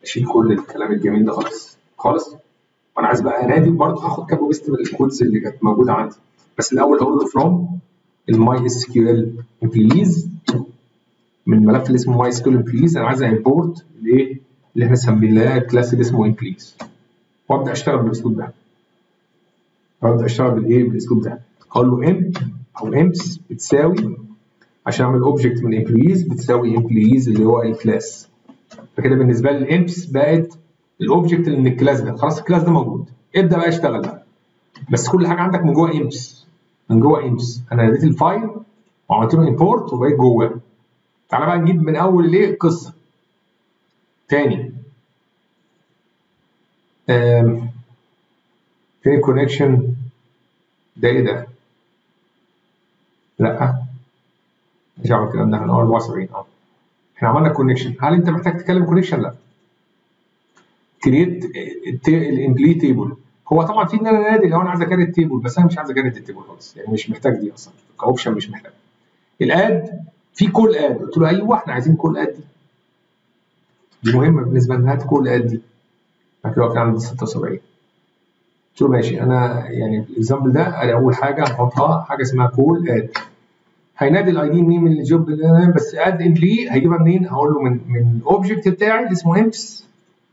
اشيل كل الكلام الجميل ده خالص خالص وانا عايز بقى انادي برضه هاخد كابو بيست من الكودز اللي كانت موجوده عندي بس الاول اقول له فروم الماي اس كيو ال امبليز من الملف اللي اسمه ماي اس كيو ال امبليز انا عايز امبورت الايه اللي احنا سميناه كلاس اللي اسمه امبليز وابدا اشتغل بالاسلوب ده ابدا اشتغل بالايه بالاسلوب ده اقول له امب او امبس بتساوي عشان اعمل اوبجكت من امبلويز بتساوي امبلويز اللي هو الكلاس فكده بالنسبه لي الامبس بقت الاوبجكت اللي من الكلاس ده خلاص الكلاس ده موجود ابدا بقى اشتغل بقى بس كل حاجه عندك من جوه امبس من جوه امبس انا اديت الفايل وعملت له امبورت وبقيت جواه تعالى بقى نجيب من اول الايه القصه تاني آم. فين الكونكشن ده ايه ده؟ لا مش هعمل الكلام ده احنا 74 اه احنا عملنا كونكشن هل انت محتاج تكلم كونكشن؟ لا كريت الامبلي تيبل هو طبعا في ان انا نادي لو انا عايز اكريت التيبل بس انا مش عايز اكريت التيبل خالص يعني مش محتاج دي اصلا كاوبشن مش محتاج الاد في كول اد قلت له ايوه احنا عايزين كول اد دي دي مهمه بالنسبه لنا هات كول اد دي بعد كده عند 76 قلت له ماشي انا يعني الاكزامبل ده انا اول حاجه هحطها حاجه اسمها كول اد هينادي الاي دي نيم الجوب بس اد امبلي هيجيبها منين؟ هقول له من من الاوبجكت بتاعي اللي اسمه امبس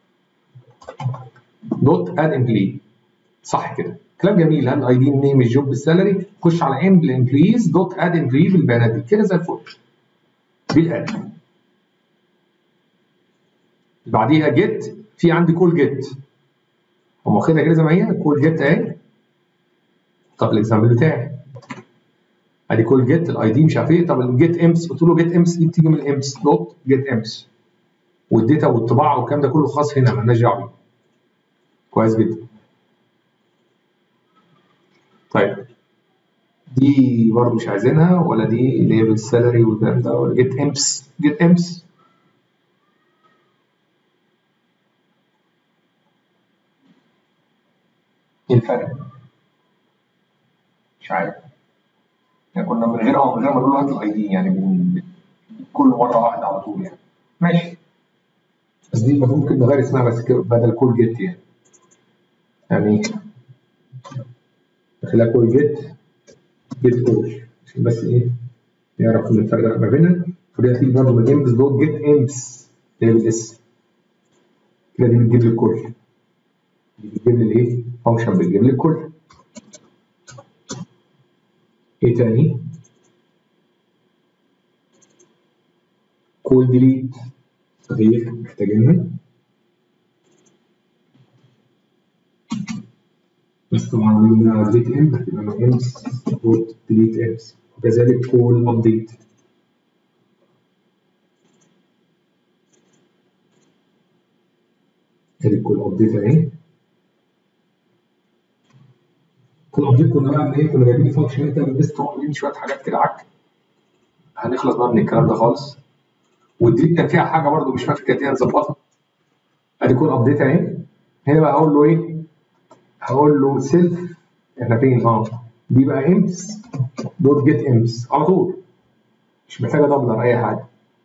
دوت اد امبلي صح كده كلام جميل هات الاي دي نيم الجوب السالري خش على امبل امبليز دوت اد امبلي بالبيانات دي كده زي الفل دي الاد بعديها جيت في عندي كول جيت هم واخدها كده زي ما هي كول جيت اهي طب الاكزامبل بتاعي ادي كول جيت الاي دي مش عارف ايه طب الجيت امس قلت له جيت امس دي بتيجي من الامس دوت جيت امس والداتا والطباعه والكلام ده كله خاص هنا مالناش دعوه بيه كويس جدا طيب دي برضه مش عايزينها ولا دي اللي هي بالسالري والكلام ده ولا جيت امس جيت امس ايه الفرق؟ مش عارف يعني كنا من غير اه من غير ما نقول هات الاي دي يعني من كل مره واحده على طول يعني ماشي بس دي ممكن نغير اسمها بس كده بدل كول جيت يعني يعني نخليها كول جيت جيت كول عشان بس ايه نعرف نفرق ما بينها ودي هتيجي برضه من امبس دوت جيت امبس اللي هي بالاس كده دي بتجيب لي الكل دي بتجيب لي الايه؟ فانكشن بتجيب لي الكل ايه تاني؟ كول ديليت صحيح محتاجينها بس طبعا من ابديت ام هتبقى من امس دوت ديليت امس وكذلك كول ابديت ادي الكول ابديت اهي كل ابديت كنا بقى ايه كنا جايبين فانكشن انت بس عاملين شويه حاجات كده عك هنخلص بقى من الكلام ده خالص والديليت كان فيها حاجه برده مش فاكر كانت ايه نظبطها ادي كل ابديت اهي هنا بقى هقول له ايه هقول له سيلف احنا فين اه دي بقى امس دوت جيت امس على طول مش محتاجه دبلر اي حاجه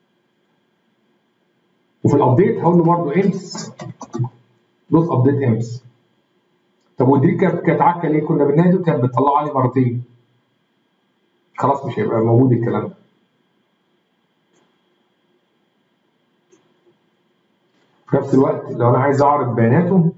وفي الابديت هقول له برده امس دوت ابديت امس طب ودي كانت كانت عكه ليه؟ كنا بننادي كانت بتطلع لي مرتين. خلاص مش هيبقى موجود الكلام ده. في نفس الوقت لو انا عايز اعرض بياناته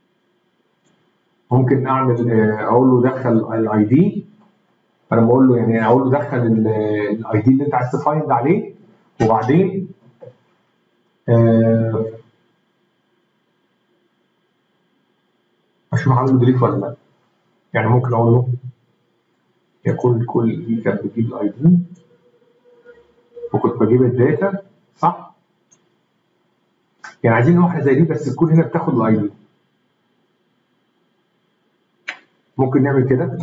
ممكن اعمل اقول له دخل الاي دي انا بقول له يعني اقول له دخل الاي دي اللي انت عايز تفايند عليه وبعدين آه اشوف عامل ديليت ولا لا يعني ممكن اقول له يكون كل دي كانت بتجيب الاي دي وكنت بجيب الداتا صح يعني عايزين واحده زي دي بس تكون هنا بتاخد الاي دي ممكن نعمل كده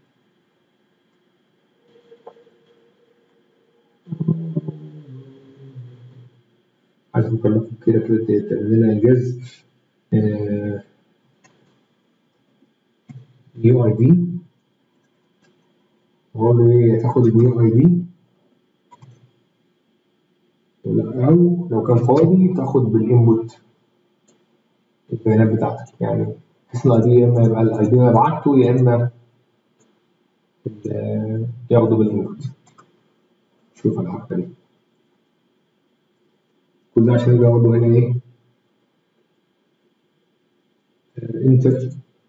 عايز مكلف كده كده تعمل لنا انجاز آه نيو اي دي واقول له ايه هتاخد النيو اي دي ولا او لو كان فاضي تاخد بالانبوت البيانات بتاعتك يعني بحيث الاي دي يا اما يبقى الاي دي اللي بعته يا اما ال- ياخده بالانبوت شوف الحركه دي كل ده عشان يبقى برضه هنا ايه انتر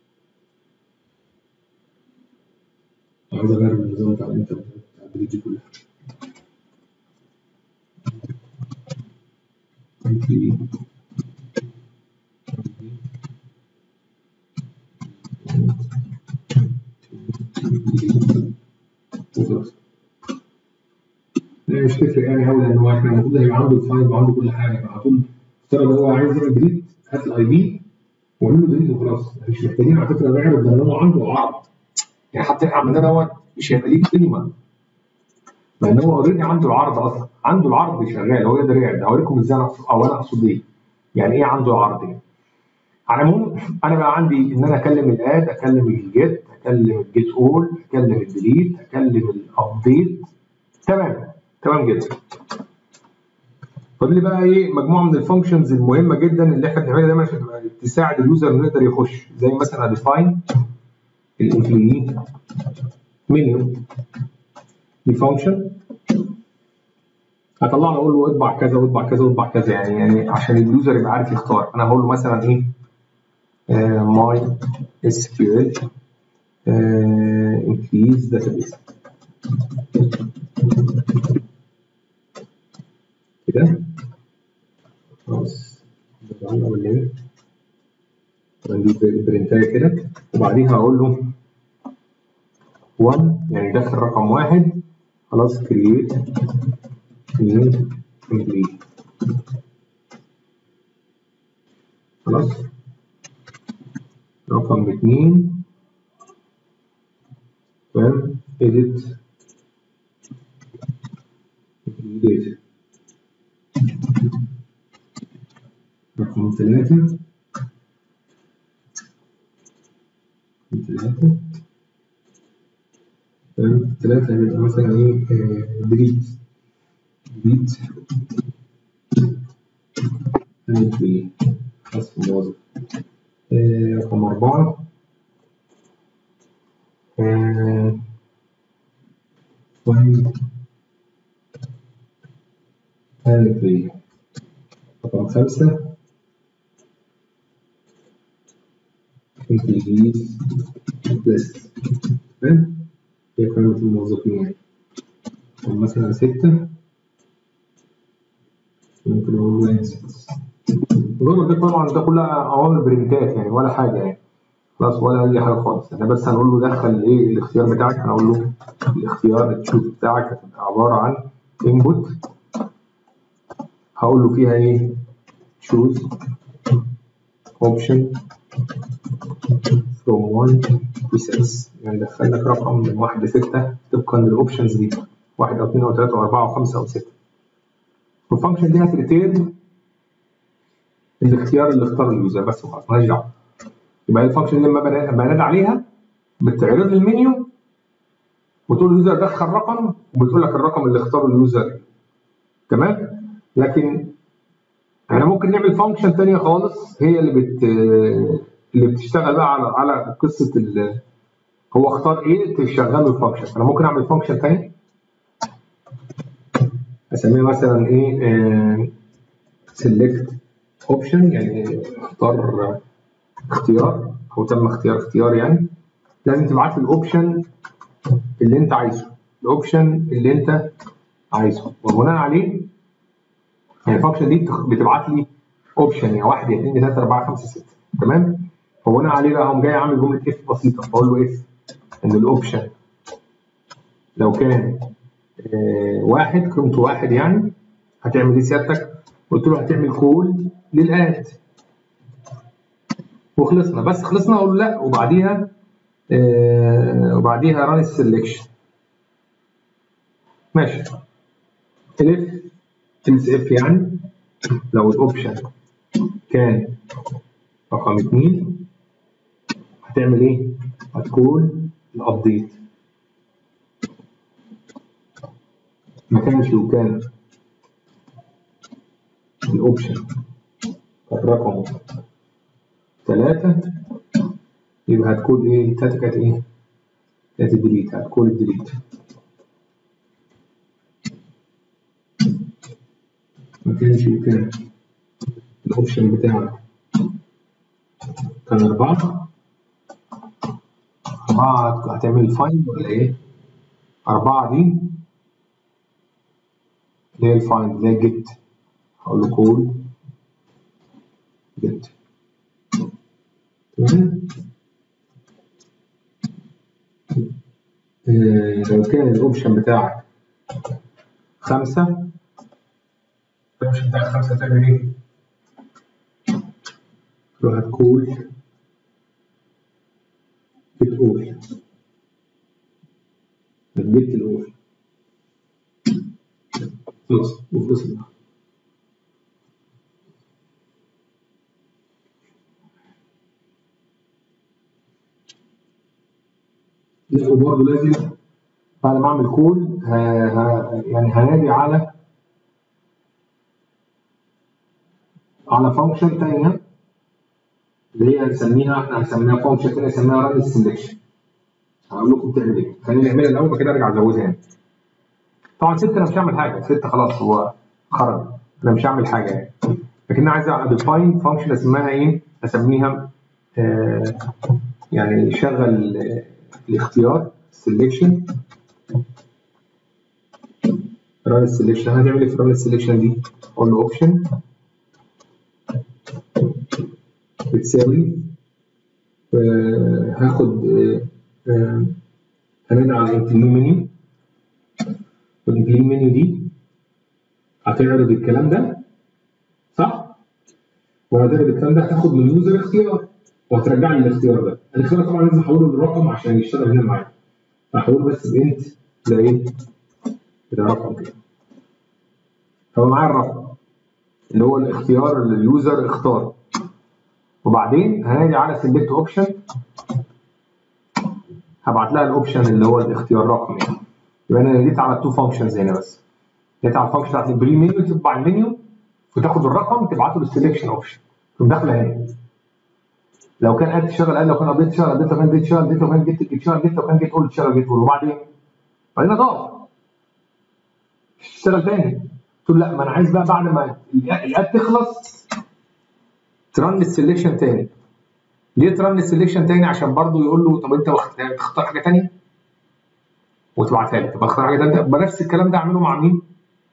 عايز اغير النظام بتاع الانتر بتاع البريد دي كلها انتري وخلاص لا مش تفرق يعني قوي لان هو احنا المفروض هيبقى عنده الفايل وعنده كل حاجه فعلى طول افترض هو عايز يعمل ديليت هات الاي دي واعمل له ديليت وخلاص مش محتاجين على فكره نعرف ان هو عنده عرض يعني حتى احنا عملنا دوت مش هيبقى ليه قيمه لان هو اوريدي عنده العرض اصلا عنده العرض شغال هو يقدر يعرض هوريكم ازاي انا أقصد- او انا اقصد ايه يعني ايه عنده العرض يعني على العموم انا بقى عندي ان انا اكلم الاد اكلم الجيت اكلم الجيت اول اكلم الديليت اكلم الابديت تمام تمام جدا فاضل لي بقى ايه مجموعه من الفانكشنز المهمه جدا اللي احنا بنعملها دايما عشان تبقى تساعد اليوزر انه يقدر يخش زي مثلا ديفاين الامبلوي منيو دي فانكشن هطلع له اقول له اطبع كذا واطبع كذا واطبع كذا يعني يعني عشان اليوزر يبقى عارف يختار انا هقول له مثلا ايه ماي اس كيو ال انكريز داتابيس كده خلاص نطلع ولا ايه نجيب البرنتايه كده وبعديها اقول له 1 يعني داخل رقم واحد خلاص كرييت نيو امبلي خلاص رقم اتنين تمام edit data رقم ثلاثة ثلاثة تمام ثلاثة هيبقى مثلا ايه بريد بريد هنعمل ايه خاص موظف آه، رقم أربعة آه، find هنعمل ايه رقم خمسة انتجيز بس تمام هي قائمة الموظفين يعني طب مثلا ستة ممكن أقول له exit مجرد ده طبعا ده كلها أوامر برنتات يعني ولا حاجة يعني خلاص ولا أي حاجة خالص احنا بس هنقول له دخل إيه الاختيار بتاعك هنقول له الاختيار التشوز بتاعك هتبقى عبارة عن input هقول له فيها إيه choose option from 1 to 6 يعني دخل لك رقم من 1 ل 6 طبقا للاوبشنز دي 1 او 2 او 3 او 4 او 5 او 6 والفانكشن دي هتريتيرن الاختيار اللي اختاره اليوزر بس وخلاص مالهاش دعوه يبقى الفانكشن دي لما بنا- بنادي عليها بتعرض لي المنيو وتقول لليوزر دخل رقم وبتقول لك الرقم اللي اختاره اليوزر تمام لكن احنا ممكن نعمل فانكشن ثانيه خالص هي اللي بت اللي بتشتغل بقى على على قصه ال هو اختار ايه تشغله الفانكشن انا ممكن اعمل فانكشن ثاني اسميها مثلا ايه سيلكت اوبشن يعني اختار اختيار او تم اختيار اختيار يعني لازم تبعت لي الاوبشن اللي انت عايزه الاوبشن اللي انت عايزه وبناء عليه يعني الفانكشن دي بتخ- بتبعت لي اوبشن يعني 1 2 3 4 5 6 تمام فبناء عليه بقى قوم جاي عامل جمله اف بسيطه بقول له اف ان الاوبشن لو كان آه واحد قيمته واحد يعني هتعمل ايه سيادتك؟ قلت له هتعمل كول للاد وخلصنا بس خلصنا اقول له لا وبعديها آه وبعديها ران السلكشن ماشي الف تلس اف يعني لو الاوبشن كان رقم اتنين هتعمل ايه؟ هتكون الابديت ما كانش لو كان الاوبشن الرقم 3 يبقى هتكون ايه 3 كانت ايه كانت الديليت هتكون الديليت ما كانش كان الاوبشن بتاعك كان أربعة أربعة هتعمل فايند ولا إيه؟ أربعة دي اللي هي الفايند اللي هي جيت هقول له كول جيت تمام آه، لو كان الاوبشن بتاعك خمسة الاوبشن بتاعك خمسة تعمل ايه؟ تروح هتكول جيت اول هتجيت الاول خلاص وخلص لا وبرضه لازم بعد ما اعمل كول ه... ه... يعني هنادي على على فانكشن ثانيه اللي هي هنسميها احنا هنسميها فانكشن ثانيه نسميها ران سelection هقول لكم بتعمل ايه خلينا نعملها الاول بعد كده ارجع ازودها يعني طبعا ست انا مش هعمل حاجه ست خلاص هو خرج انا مش هعمل حاجه يعني لكن انا عايز اديفاين فانكشن اسمها ايه؟ اسميها آه يعني شغل آه الاختيار selection run selection هنعمل ايه في run selection دي؟ اقول له اوبشن بتساوي آه هاخد آه هنرجع على الانترنال منيو والانترنال منيو دي هتعرض الكلام ده صح؟ وهتعرض الكلام ده هتاخد من اليوزر اختيار وهترجع لي الاختيار ده الاختيار طبعا لازم احوله للرقم عشان يشتغل هنا معايا هحوله بس بانت ده ايه؟ ده رقم كده فهو معايا الرقم اللي هو الاختيار اللي اليوزر اختاره وبعدين هنادي على سيلكت اوبشن هبعت لها الاوبشن اللي هو الاختيار رقم يعني يبقى انا ناديت على التو فانكشنز هنا بس ناديت على الفانكشن بتاعت البري منيو تطبع المنيو وتاخد الرقم تبعته للسلكشن اوبشن تقوم داخله هنا لو كان اد تشتغل اد لو كان ابديت تشتغل ابديت لو كان جيت تشتغل جيت لو كان جيت تشتغل جيت لو كان جيت اول تشتغل جيت اول وبعدين بعدين اضاف تشتغل تاني تقول لا ما انا عايز بقى بعد ما الاد تخلص ترن السلكشن تاني ليه ترن السلكشن تاني عشان برضه يقول له طب انت تختار حاجه تانيه وتبعتها لي طب اختار حاجه تانيه يبقى نفس الكلام ده اعمله مع مين؟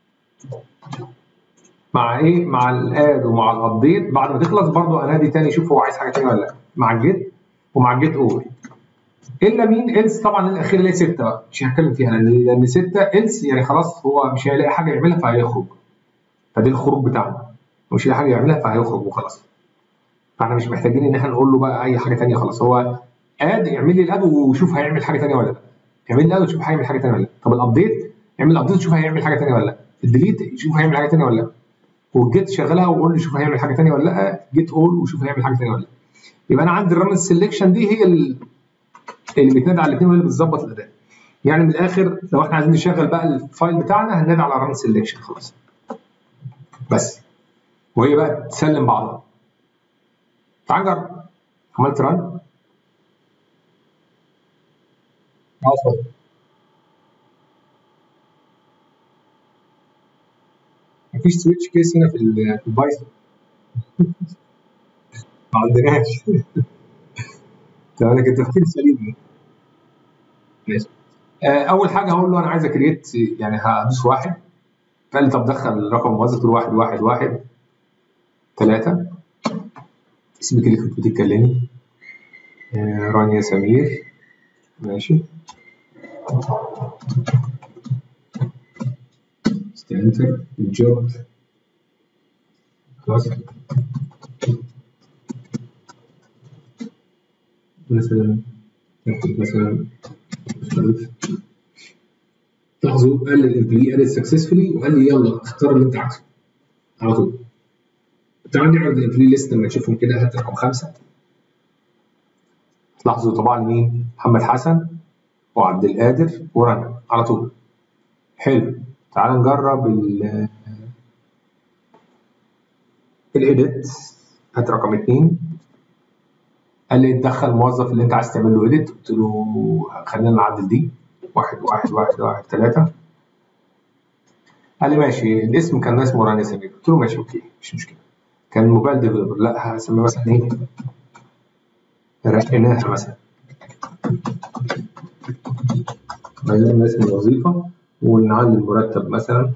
مع ايه؟ مع الاد ومع الابديت بعد ما تخلص برضه انادي تاني اشوف هو عايز حاجه تانيه ولا لا مع الجيت ومع الجيت اول الا مين؟ إلس طبعا الاخير اللي هي 6 بقى مش هنتكلم فيها لان لان 6 إلس يعني خلاص هو مش هيلاقي حاجه يعملها فهيخرج فدي الخروج بتاعنا مش هيلاقي حاجه يعملها فهيخرج وخلاص فاحنا مش محتاجين ان احنا نقول له بقى اي حاجه ثانيه خلاص هو اد اعمل لي الاد وشوف هيعمل حاجه ثانيه ولا لا اعمل لي الاد وشوف هيعمل حاجه ثانيه ولا لا طب الابديت اعمل الابديت وشوف هيعمل حاجه ثانيه ولا لا الديليت شوف هيعمل حاجه ثانيه ولا لا والجيت شغلها وقول لي شوف هيعمل حاجه ثانيه ولا لا جيت اول وشوف هيعمل حاجه ثانيه ولا لا يبقى انا عندي الرن سelection دي هي اللي بتنادي على الاثنين وهي اللي بتظبط الاداء يعني من الاخر لو احنا عايزين نشغل بقى الفايل بتاعنا هننادي على الرن سelection خلاص بس وهي بقى تسلم بعضها تعال نجرب عملت رن اه اتفضل مفيش سويتش كيس هنا في البايثون ما عندناش تمام لكن تفكير سليم ماشي اول حاجه هقول له انا عايز اكريت يعني هدوس واحد قال لي طب دخل رقم موظف قلت له واحد واحد واحد ثلاثة اسمك اللي كنت بتتكلمي آه رانيا سمير ماشي ستانتر الجوب خلاص مثلا ناخد مثلا لاحظوا قال للامبلي قال سكسسفولي وقال لي يلا اختار اللي انت عايزه على طول تعال نعرض الامبلي ليست لما نشوفهم كده هات رقم خمسه تلاحظوا طبعا مين؟ محمد حسن وعبد القادر ورنا على طول حلو تعال نجرب ال الايديت هات رقم اثنين قال لي اتدخل الموظف اللي انت عايز تعمل له اديت قلت له خلينا نعدل دي واحد واحد واحد واحد ثلاثة قال لي ماشي الاسم كان اسمه رانيا سمير قلت له ماشي اوكي مش مشكلة كان موبايل ديفلوبر لا هسميه مثلا ايه رقيناها مثلا عايزين اسم الوظيفة ونعلي المرتب مثلا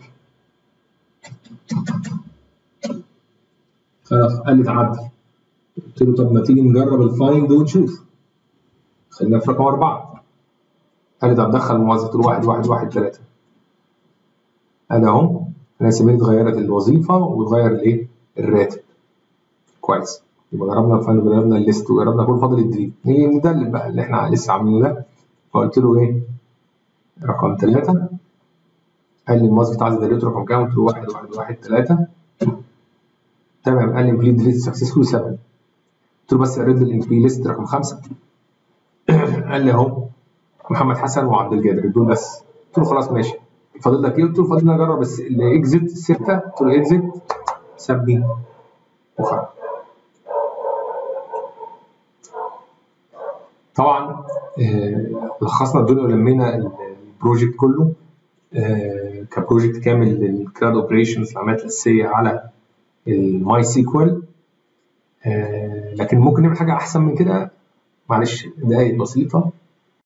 خلاص قال لي تعدل قلت له طب ما تيجي نجرب الفايند ونشوف خلينا في رقم أربعة قال لي طب دخل الموظف قلت له واحد واحد واحد ثلاثة أنا أهو أنا سميت اتغيرت الوظيفة واتغير الإيه؟ الراتب كويس يبقى جربنا الفايند وجربنا الليست وجربنا كل فاضل الديليت نيجي ندلل بقى اللي احنا لسه عاملينه ده فقلت له إيه؟ رقم ثلاثة قال لي الموظف بتاع دليته رقم كام؟ قلت له واحد واحد واحد ثلاثة تمام قال لي امبلي ديليت سكسسفول 7 قلت له بس ارد الامبلي ليست رقم خمسة قال لي اهو محمد حسن وعبد الجابر دول بس قلت له خلاص ماشي فاضل لك ايه؟ قلت له فاضل لي اجرب بس الاكزيت ستة قلت له اكزيت سابني وخرج طبعا آه، لخصنا الدنيا ولمينا البروجكت كله آه، كبروجكت كامل للكلاود اوبريشنز العمليات الاساسيه على الماي سيكوال لكن ممكن نعمل حاجه احسن من كده معلش دقايق بسيطه